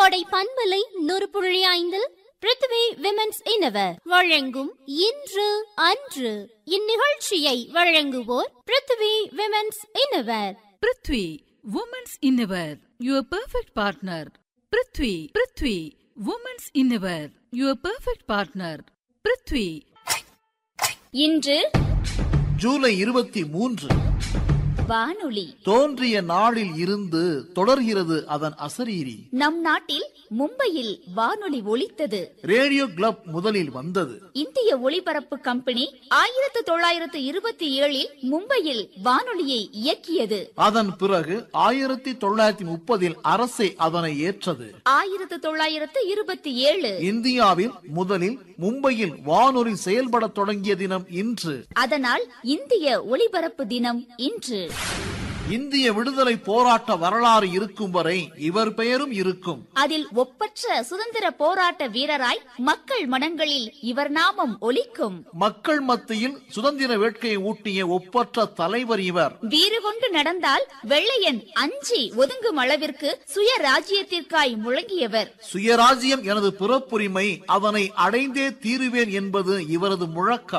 கோடை பண்பலை நூறு புள்ளி ஐந்தில் பிருத்திவி விமென்ஸ் இனவர் வழங்கும் இன்று அன்று இந்நிகழ்ச்சியை வழங்குவோர் Prithvi women's innerwear Prithvi women's innerwear your perfect partner Prithvi Prithvi women's innerwear your perfect partner Prithvi இன்று ஜூலை இருபத்தி மூன்று வானொலி தோன்றிய நாளில் இருந்து தொடர்கிறது அதன் அசரீரி நம் நாட்டில் மும்பையில் வானொலி ஒலித்தது ரேடியோ கிளப் முதலில் வந்தது இந்திய ஒலிபரப்பு கம்பெனி ஆயிரத்து தொள்ளாயிரத்து இருபத்தி ஏழில் மும்பையில் வானொலியை இயக்கியது அதன் பிறகு ஆயிரத்தி தொள்ளாயிரத்தி முப்பதில் அரசே அதனை ஏற்றது ஆயிரத்து தொள்ளாயிரத்து இருபத்தி ஏழு இந்தியாவில் முதலில் மும்பையில் வானொலி செயல்படத் தொடங்கிய தினம் இன்று அதனால் இந்திய ஒலிபரப்பு தினம் இன்று இந்திய விடுதலை போராட்ட வரலாறு இருக்கும் வரை இவர் பெயரும் இருக்கும் அதில் ஒப்பற்ற சுதந்திர போராட்ட வீரராய் மக்கள் மனங்களில் இவர் நாமம் ஒலிக்கும் மக்கள் மத்தியில் சுதந்திர வேட்கையை ஊட்டிய ஒப்பற்ற தலைவர் இவர் வீறு கொண்டு நடந்தால் வெள்ளையன் அஞ்சி ஒதுங்கும் அளவிற்கு சுய ராஜ்யத்திற்காய் முழங்கியவர் சுயராஜ்யம் எனது பிறப்புரிமை அதனை அடைந்தே தீருவேன் என்பது இவரது முழக்கம்